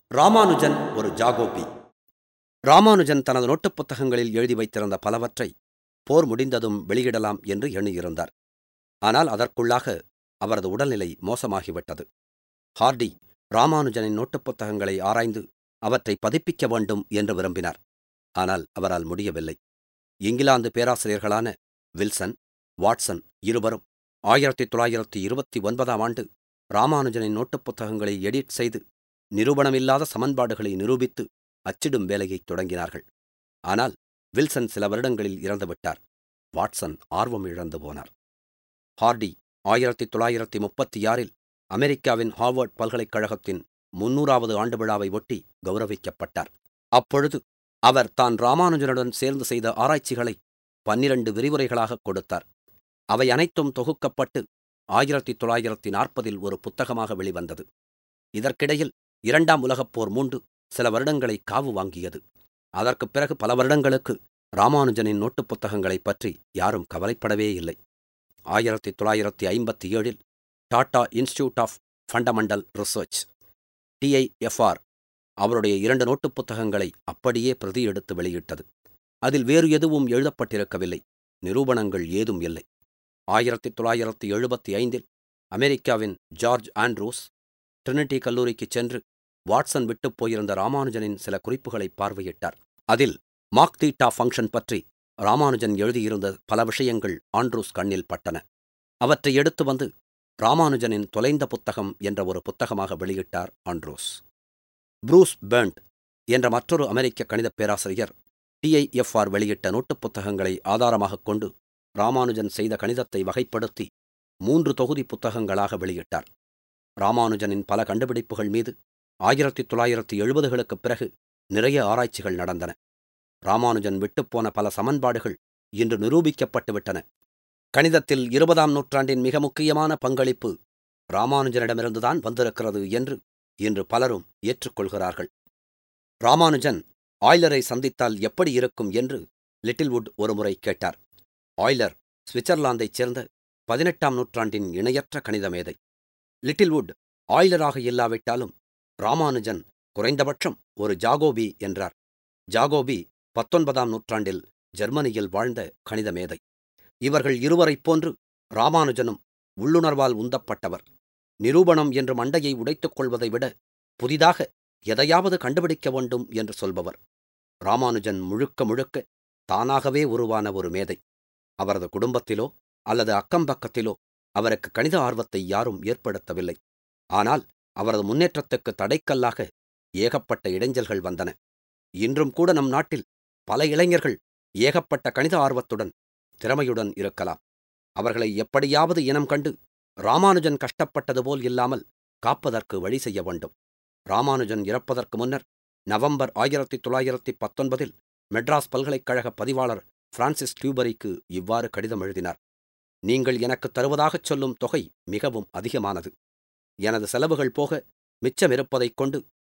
ராமானுஜன் ஒரு ஜாகோபி ராமானுஜன் தனது நோட்டுப் புத்தகங்களில் எழுதி வைத்திருந்த பலவற்றை போர் முடிந்ததும் வெளியிடலாம் என்று எண்ணியிருந்தார் ஆனால் அதற்குள்ளாக அவரது உடல்நிலை மோசமாகிவிட்டது ஹார்டி ராமானுஜனின் நோட்டுப் புத்தகங்களை ஆராய்ந்து அவற்றை பதிப்பிக்க வேண்டும் என்று விரும்பினார் ஆனால் அவரால் முடியவில்லை இங்கிலாந்து பேராசிரியர்களான வில்சன் வாட்சன் இருவரும் ஆயிரத்தி தொள்ளாயிரத்தி இருபத்தி ஒன்பதாம் ஆண்டு ராமானுஜனின் நோட்டுப் புத்தகங்களை எடிட் செய்து நிரூபணமில்லாத சமன்பாடுகளை நிரூபித்து அச்சிடும் வேலையைத் தொடங்கினார்கள் ஆனால் வில்சன் சில வருடங்களில் இறந்துவிட்டார் வாட்சன் ஆர்வம் இழந்து போனார் ஹார்டி ஆயிரத்தி தொள்ளாயிரத்தி முப்பத்தி ஆறில் அமெரிக்காவின் ஹார்வர்ட் பல்கலைக்கழகத்தின் முன்னூறாவது ஆண்டு விழாவை ஒட்டி கௌரவிக்கப்பட்டார் அப்பொழுது அவர் தான் ராமானுஜனுடன் சேர்ந்து செய்த ஆராய்ச்சிகளை பன்னிரண்டு விரிவுரைகளாக கொடுத்தார் அவை அனைத்தும் தொகுக்கப்பட்டு ஆயிரத்தி தொள்ளாயிரத்தி நாற்பதில் ஒரு புத்தகமாக வெளிவந்தது இதற்கிடையில் இரண்டாம் உலகப் போர் மூண்டு சில வருடங்களை காவு வாங்கியது அதற்குப் பிறகு பல வருடங்களுக்கு ராமானுஜனின் நோட்டுப் புத்தகங்களைப் பற்றி யாரும் கவலைப்படவே இல்லை ஆயிரத்தி தொள்ளாயிரத்தி ஐம்பத்தி ஏழில் Tata institute of fundamental research TIFR அவருடைய இரண்டு நோட்டுப் புத்தகங்களை அப்படியே பிரதி எடுத்து வெளியிட்டது அதில் வேறு எதுவும் எழுதப்பட்டிருக்கவில்லை நிரூபணங்கள் ஏதும் இல்லை ஆயிரத்தி தொள்ளாயிரத்தி எழுபத்தி ஐந்தில் அமெரிக்காவின் ஜார்ஜ் ஆண்ட்ரூஸ் ட்ரினிட்டி கல்லூரிக்குச் சென்று வாட்சன் விட்டுப் போயிருந்த ராமானுஜனின் சில குறிப்புகளை பார்வையிட்டார் அதில் மாக் தீட்டா ஃபங்க்ஷன் பற்றி ராமானுஜன் எழுதியிருந்த பல விஷயங்கள் ஆண்ட்ரூஸ் கண்ணில் பட்டன அவற்றை எடுத்து வந்து ராமானுஜனின் தொலைந்த புத்தகம் என்ற ஒரு புத்தகமாக வெளியிட்டார் ஆண்ட்ரூஸ் ப்ரூஸ் பெர்ண்ட் என்ற மற்றொரு அமெரிக்க கணிதப் பேராசிரியர் டிஐஎஃப்ஆர் வெளியிட்ட நோட்டுப் புத்தகங்களை ஆதாரமாகக் கொண்டு ராமானுஜன் செய்த கணிதத்தை வகைப்படுத்தி மூன்று தொகுதி புத்தகங்களாக வெளியிட்டார் ராமானுஜனின் பல கண்டுபிடிப்புகள் மீது ஆயிரத்தி தொள்ளாயிரத்தி எழுபதுகளுக்குப் பிறகு நிறைய ஆராய்ச்சிகள் நடந்தன ராமானுஜன் விட்டுப்போன பல சமன்பாடுகள் இன்று நிரூபிக்கப்பட்டு விட்டன கணிதத்தில் இருபதாம் நூற்றாண்டின் மிக முக்கியமான பங்களிப்பு ராமானுஜனிடமிருந்துதான் வந்திருக்கிறது என்று இன்று பலரும் ஏற்றுக்கொள்கிறார்கள் ராமானுஜன் ஆய்லரை சந்தித்தால் எப்படி இருக்கும் என்று லிட்டில்வுட் ஒருமுறை கேட்டார் ஆய்லர் சுவிட்சர்லாந்தைச் சேர்ந்த பதினெட்டாம் நூற்றாண்டின் இணையற்ற கணித மேதை லிட்டில்வுட் ஆய்லராக இல்லாவிட்டாலும் ராமானுஜன் குறைந்தபட்சம் ஒரு ஜாகோபி என்றார் ஜாகோபி பத்தொன்பதாம் நூற்றாண்டில் ஜெர்மனியில் வாழ்ந்த கணித மேதை இவர்கள் இருவரைப் போன்று ராமானுஜனும் உள்ளுணர்வால் உந்தப்பட்டவர் நிரூபணம் என்று மண்டையை உடைத்துக் கொள்வதை விட புதிதாக எதையாவது கண்டுபிடிக்க வேண்டும் என்று சொல்பவர் ராமானுஜன் முழுக்க முழுக்க தானாகவே உருவான ஒரு மேதை அவரது குடும்பத்திலோ அல்லது அக்கம்பக்கத்திலோ அவருக்கு கணித ஆர்வத்தை யாரும் ஏற்படுத்தவில்லை ஆனால் அவரது முன்னேற்றத்துக்கு தடைக்கல்லாக ஏகப்பட்ட இடைஞ்சல்கள் வந்தன இன்றும் கூட நம் நாட்டில் பல இளைஞர்கள் ஏகப்பட்ட கணித ஆர்வத்துடன் திறமையுடன் இருக்கலாம் அவர்களை எப்படியாவது இனம் கண்டு ராமானுஜன் கஷ்டப்பட்டது போல் இல்லாமல் காப்பதற்கு வழி செய்ய வேண்டும் ராமானுஜன் இறப்பதற்கு முன்னர் நவம்பர் ஆயிரத்தி தொள்ளாயிரத்தி பத்தொன்பதில் மெட்ராஸ் பல்கலைக்கழக பதிவாளர் பிரான்சிஸ் டியூபரிக்கு இவ்வாறு கடிதம் எழுதினார் நீங்கள் எனக்கு தருவதாகச் சொல்லும் தொகை மிகவும் அதிகமானது எனது செலவுகள் போக மிச்சமிருப்பதைக் கொண்டு